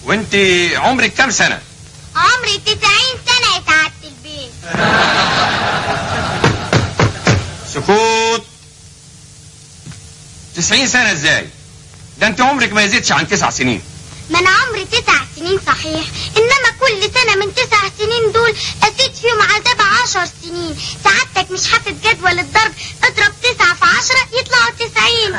وانت عمرك كام سنة عمري 90 سنة يا سعادة البيت سكوت 90 سنة ازاي ده انت عمرك ما يزيدش عن تسع سنين ما انا عمري تسع سنين صحيح انما كل سنة من تسع سنين دول ازيد فيهم عذاب عشر سنين سعادتك مش حافظ جدول الضرب اضرب تسعة في عشرة يطلعوا تسعين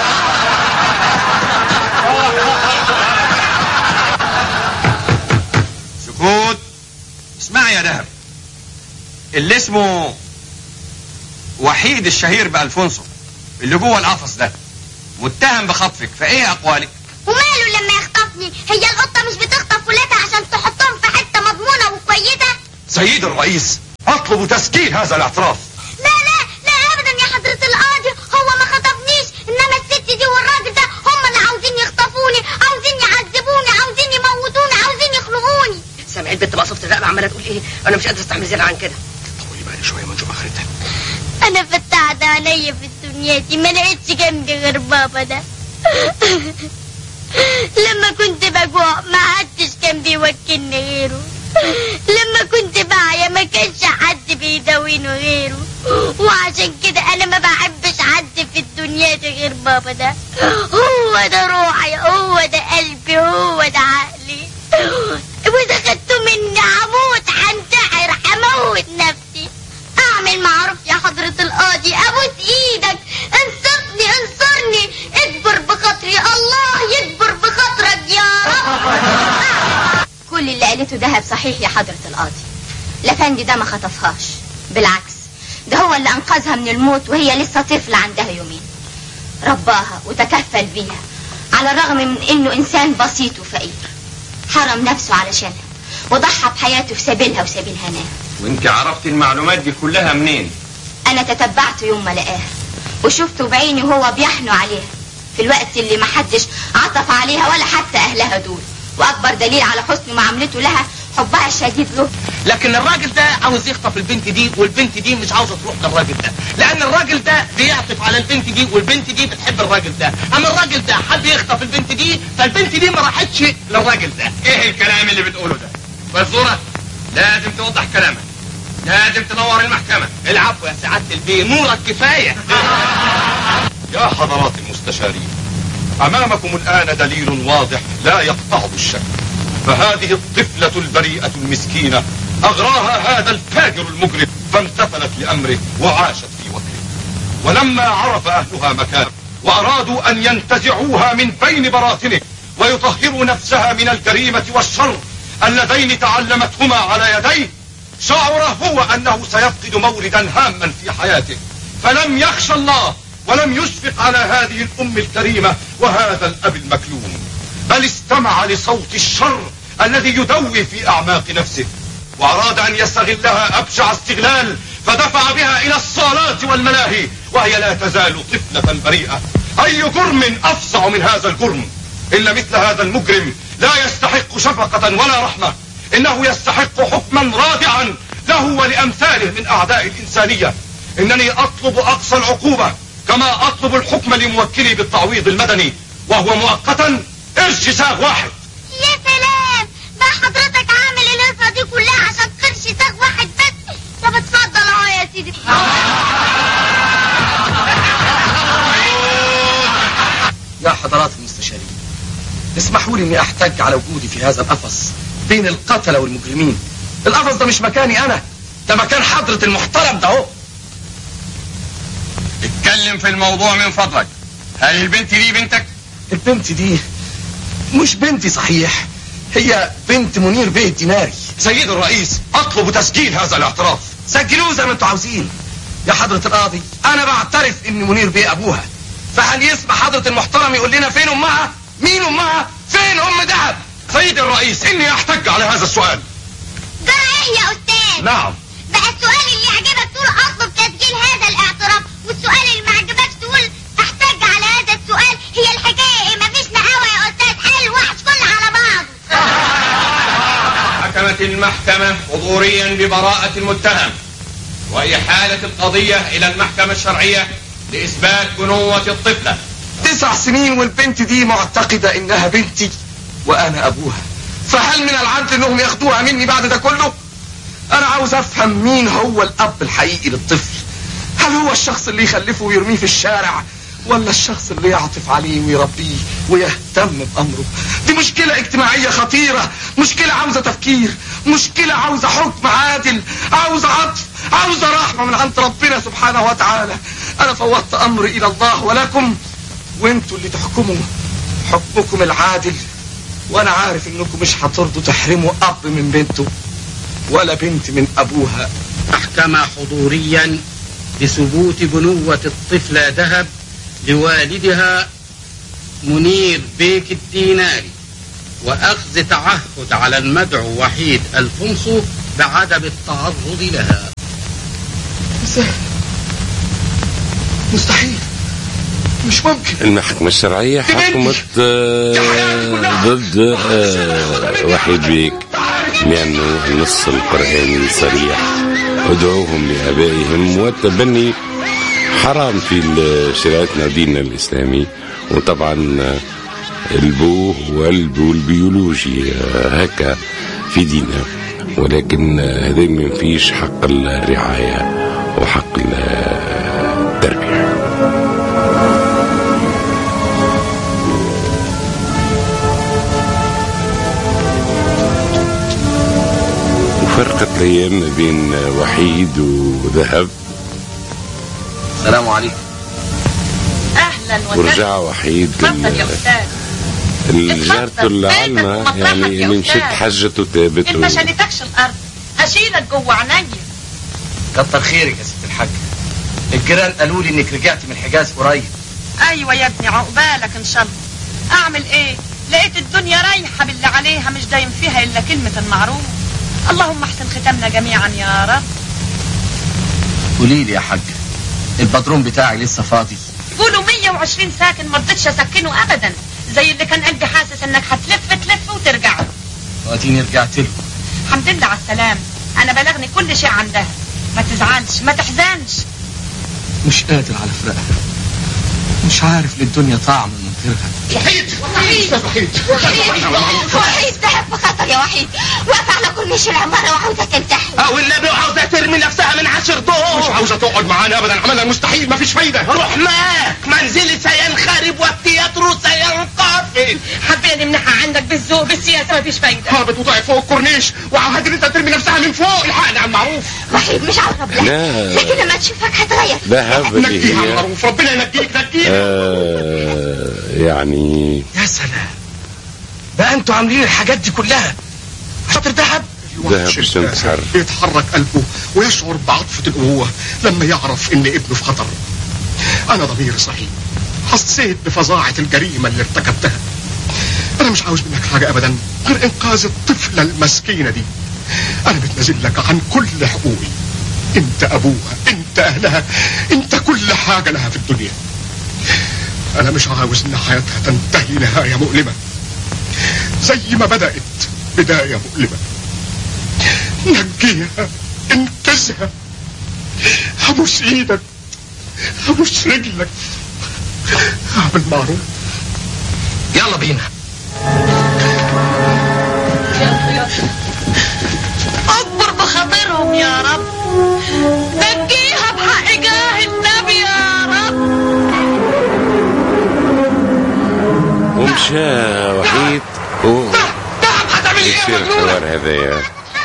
سكوت اسمعي يا دهب اللي اسمه وحيد الشهير بألفونسو اللي جوه القفص ده متهم بخطفك فايه اقوالك وماله لما يخطفني هي القطة مش بتخطف ولادها عشان تحطهم في حتة مضمونة وكويسة سيد الرئيس اطلب تسجيل هذا الاعتراف لا لا لا ابدا يا حضرة القاضي هو ما خطفنيش انما الست دي والراجل ده هم اللي عاوزين يخطفوني عاوزين يعذبوني عاوزين يموتوني عاوزين يخنقوني سامع البنت مقصوفة الرقبة عمالة تقول ايه انا مش قادر استحمل زيادة عن كده طولي بالي شويه ما نشوف اخرتها انا فتحت عينيا في الدنيا دي ما لقيتش جنبي غير بابا ده لما كنت بجوع ما حدش كان بيوكلني غيره لما كنت بعيا ما كانش حد بيداويني غيره وعشان كده انا ما بحبش حد في الدنيا دي غير بابا ده هو ده روحي هو ده قلبي هو ده عقلي واذا خدته مني هموت هنتحر هموت نفسي اعمل معروف يا حضرة القاضي ابوس ايدك انصفني انصرني اكبر بخاطري الله يكبر بخاطرك يا رب كل اللي قالته دهب صحيح يا حضرة القاضي لفندي ده ما خطفهاش بالعكس ده هو اللي أنقذها من الموت وهي لسه طفلة عندها يومين رباها وتكفل بيها على الرغم من إنه إنسان بسيط وفقير حرم نفسه علشانها وضحى بحياته في سبيلها وسبيل هناها وانت عرفت المعلومات دي كلها منين أنا تتبعته يوم ما لقاها وشفته بعيني وهو بيحنو عليها في الوقت اللي محدش عطف عليها ولا حتى أهلها دول وأكبر دليل على حسن معاملته لها حبها الشديد له لكن الراجل ده عاوز يخطف البنت دي والبنت دي مش عاوزه تروح للراجل ده لان الراجل ده بيعطف على البنت دي والبنت دي بتحب الراجل ده اما الراجل ده حب يخطف البنت دي فالبنت دي ما راحتش للراجل ده ايه الكلام اللي بتقوله ده فزورة لازم توضح كلامك لازم تنور المحكمة العفو يا سعاده البيه نورك كفايه يا حضرات المستشارين امامكم الان دليل واضح لا يقطعه الشك فهذه الطفلة البريئة المسكينة اغراها هذا الفاجر المجرم فامتثلت لامره وعاشت في وكره ولما عرف اهلها مكانه وارادوا ان ينتزعوها من بين براثنه ويطهروا نفسها من الجريمة والشر اللذين تعلمتهما على يديه شعر هو انه سيفقد موردا هاما في حياته فلم يخشى الله ولم يشفق على هذه الام الكريمة وهذا الاب المكلوم بل استمع لصوت الشر الذي يدوي في اعماق نفسه واراد ان يستغلها ابشع استغلال فدفع بها الى الصالات والملاهي وهي لا تزال طفلة بريئة اي جرم افظع من هذا الجرم ان مثل هذا المجرم لا يستحق شفقة ولا رحمة انه يستحق حكما رادعا له ولامثاله من اعداء الانسانية انني اطلب اقصى العقوبة كما اطلب الحكم لموكلي بالتعويض المدني وهو مؤقتا قرش ساغ واحد يا سلام بقى حضرتك عامل القصة دي كلها عشان قرش ساغ واحد بس طب اتفضل اهو يا سيدي يا حضرات المستشارين اسمحوا لي اني احتج على وجودي في هذا القفص بين القتلة والمجرمين القفص ده مش مكاني انا ده مكان حضرة المحترم ده اهو اتكلم في الموضوع من فضلك هل البنت دي بنتك البنت دي مش بنتي صحيح هي بنت منير بيه الديناري سيد الرئيس اطلب تسجيل هذا الاعتراف سجلوه زي ما انتوا عاوزين يا حضرة القاضي انا بعترف ان منير بيه ابوها فهل يسمح حضرة المحترم يقول لنا فين امها مين امها فين ام دهب سيد الرئيس اني احتج على هذا السؤال جرى ايه يا استاذ نعم بقى السؤال اللي يعجبك تقول اطلب تسجيل هذا الاعتراف والسؤال اللي ما عجبكش تقول احتج على هذا السؤال هي الحكايه ايه مفيش نقاوه يا استاذ حل الوحش كله على بعض حكمت المحكمة حضوريا ببراءة المتهم وإحالة القضية إلى المحكمة الشرعية لإثبات جنوة الطفلة تسع سنين والبنت دي معتقدة انها بنتي وانا ابوها فهل من العدل انهم ياخدوها مني بعد ده كله انا عاوز افهم مين هو الاب الحقيقي للطفل هل هو الشخص اللي يخلفه ويرميه في الشارع ولا الشخص اللي يعطف عليه ويربيه ويهتم بامره دي مشكلة اجتماعية خطيرة مشكلة عاوزة تفكير مشكلة عاوزة حكم عادل عاوزة عطف عاوزة رحمة من عند ربنا سبحانه وتعالى انا فوضت امري الى الله ولكم وانتوا اللي تحكموا حكمكم العادل وانا عارف انكم مش هترضوا تحرموا اب من بنته ولا بنت من ابوها محكمة حضوريا بثبوت بنوة الطفلة ذهب لوالدها منير بيك الديناري وأخذ تعهد على المدعو وحيد الفنصو بعدم التعرض لها ازاي مستحيل مش ممكن المحكمة الشرعية حكمت آه، ضد آه، وحيد بيك لأنه النص القرآني صريح ادعوهم لآبائهم والتبني حرام في شريعتنا ديننا الإسلامي وطبعا آه، البو والبو البيولوجي آه، هكا في ديننا ولكن آه، هذا ما ينفيش حق الرعاية وحق التربية وفرقت الأيام ما بين وحيد وذهب السلام عليكم اهلا وسهلا ورجع وحيد اتفضل يا استاذ الجارة العلمة بيتك يعني ومطرحك يا من شد أستاذ. حجته تابت انت شالتكش الارض هشيلك جوه عينيا كتر خيرك يا ست الحاج الجيران قالوا لي انك رجعت من الحجاز قريب ايوه يا ابني عقبالك ان شاء الله اعمل ايه لقيت الدنيا رايحه باللي عليها مش دايم فيها الا كلمه المعروف اللهم احسن ختامنا جميعا يا رب قولي لي يا حاج البدروم بتاعي لسه فاضي قولوا 120 ساكن ما رضيتش اسكنه ابدا زي اللي كان قلبي حاسس انك هتلف تلف وترجع له. واديني رجعت له الحمد لله على السلامه انا بلغني كل شيء عندها ما تزعلش ما تحزنش مش قادر على فراقها مش عارف للدنيا طعم من غيرها وحيد وحيد وحيد ذهب في خطر يا وحيد واقف على كورنيش العمارة وعاوزة تنتحر او النبي عاوزة ترمي نفسها من عشر دور مش عاوزة تقعد معانا ابدا عملها المستحيل مفيش فايدة روح معاك منزلي سينخرب والتياترو سينقفل حبينا نمنحها عندك بالذوق بالسياسه ما فيش فايده هابط وطلعت فوق الكورنيش وعاهد ان انت ترمي نفسها من فوق الحقني على المعروف وحيد مش هقرب لها لا. لكن لما تشوفك هتغير ذهب اللي نجيها على هي المعروف ربنا ينجيك نجيها آه يعني يا سلام بقى انتوا عاملين الحاجات دي كلها شاطر ذهب ذهب مش تنتحر يتحرك قلبه ويشعر بعاطفة الأبوة لما يعرف إن ابنه في خطر أنا ضميري صحيح حسيت بفظاعة الجريمة اللي ارتكبتها أنا مش عاوز منك حاجة أبدا غير إنقاذ الطفلة المسكينة دي أنا بتنازل لك عن كل حقوقي أنت أبوها أنت أهلها أنت كل حاجة لها في الدنيا أنا مش عاوز إن حياتها تنتهي نهاية مؤلمة زي ما بدأت بداية مؤلمة نجيها انقذها هبوس ايدك هبوس رجلك اعمل معروف يلا بينا اكبر بخاطرهم يا رب نجيها بحق جاه النبي يا رب ومشى وحيد و تعب هتعمل ايه يصير يا مجنونة الحوار هذا يا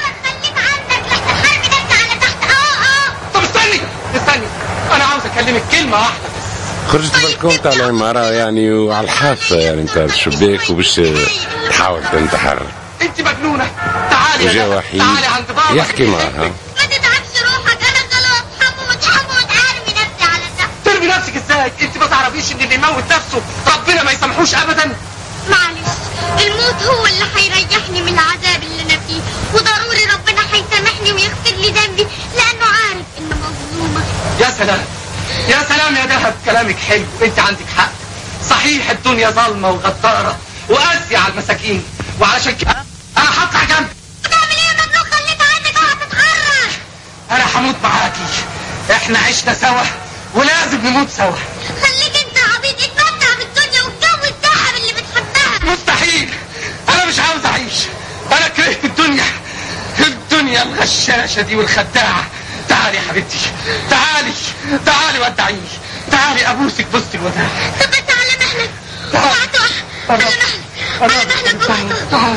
طب استني استني انا عاوز اكلمك كلمة واحدة خرجت بالكون تاع العمارة يعني وعلى الحافة يعني نتاع الشباك وباش تحاول تنتحر انت مجنونة تعالي يا وجا ذهب، وحيد تعالي عند بابا يحكي معها ما تتعبش روحك انا خلاص هموت هموت ارمي نفسي على النار ترمي نفسك ازاي انت ما تعرفيش ان اللي يموت نفسه ربنا ما يسامحوش ابدا معلش الموت هو اللي هيريحني من العذاب اللي انا فيه وضروري ربنا هيسامحني ويغفر لي ذنبي لانه عارف ان مظلومه يا سلام يا سلام يا ذهب كلامك حلو انت عندك حق صحيح الدنيا ظالمة وغدارة وقاسية على المساكين وعلشان كده انا هطلع جنب تعمل ايه يا مملوك خليك عندك هتتحرك انا هموت معاكي احنا عشنا سوا ولازم نموت سوا خليك انت عبيط اتمتع بالدنيا والجو الذهب اللي بتحبها مستحيل انا مش عاوز اعيش يا الغشاشة دي والخداعة تعالي يا حبيبتي تعالي تعالي ودعيني تعالي ابوسك بص الوداع طب بس على مهلك تعال. اوعى تقع على مهلك على مهلك اوعى تقع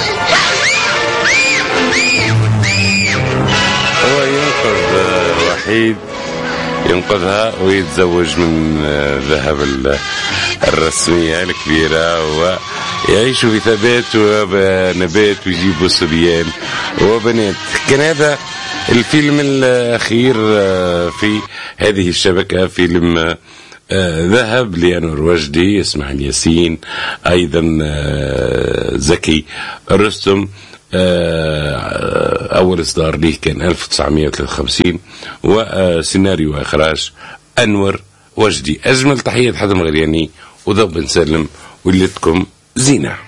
هو ينقذ آه، وحيد ينقذها ويتزوج من آه، ذهب ال- الرسمية الكبيرة ويعيشوا في ثبات ونبات ويجيبوا صبيان وبنات كان هذا الفيلم الأخير آه، في هذه الشبكة فيلم آه، آه، ذهب لأنور وجدي اسماعيل ياسين أيضا آه، زكي رستم آه، أول إصدار ليه كان 1953 وسيناريو وإخراج أنور وجدي أجمل تحية حاتم غرياني وذوب بن سالم ولدتكم زينه